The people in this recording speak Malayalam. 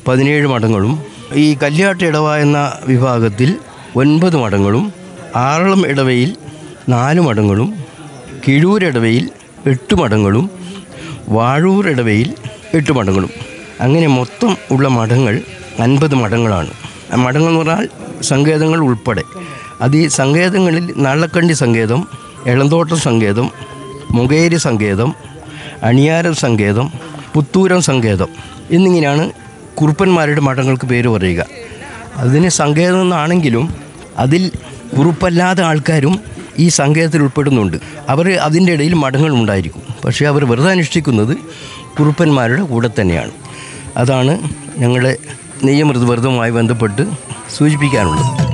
പതിനേഴ് മഠങ്ങളും ഈ കല്യാട്ട് ഇടവ എന്ന വിഭാഗത്തിൽ ഒൻപത് മഠങ്ങളും ആറളം ഇടവയിൽ നാല് മഠങ്ങളും കിഴൂരിടവയിൽ എട്ട് മഠങ്ങളും വാഴൂർ ഇടവയിൽ എട്ട് മഠങ്ങളും അങ്ങനെ മൊത്തം ഉള്ള മഠങ്ങൾ അൻപത് മഠങ്ങളാണ് ആ മഠങ്ങൾ എന്ന് പറഞ്ഞാൽ സങ്കേതങ്ങൾ ഉൾപ്പെടെ അത് ഈ സങ്കേതങ്ങളിൽ നള്ളക്കണ്ടി സങ്കേതം എളന്തോട്ടം സങ്കേതം മുകേരി സങ്കേതം അണിയാരം സങ്കേതം പുത്തൂരം സങ്കേതം എന്നിങ്ങനെയാണ് കുറുപ്പന്മാരുടെ മഠങ്ങൾക്ക് പേര് പറയുക അതിന് സങ്കേതം എന്നാണെങ്കിലും അതിൽ കുറുപ്പല്ലാത്ത ആൾക്കാരും ഈ സങ്കേതത്തിൽ ഉൾപ്പെടുന്നുണ്ട് അവർ അതിൻ്റെ ഇടയിൽ മഠങ്ങൾ ഉണ്ടായിരിക്കും പക്ഷേ അവർ വെറുതെ അനുഷ്ഠിക്കുന്നത് കുറുപ്പന്മാരുടെ കൂടെ തന്നെയാണ് അതാണ് ഞങ്ങളുടെ നെയ്യമൃത് വ്രതവുമായി ബന്ധപ്പെട്ട് സൂചിപ്പിക്കാനുള്ളത്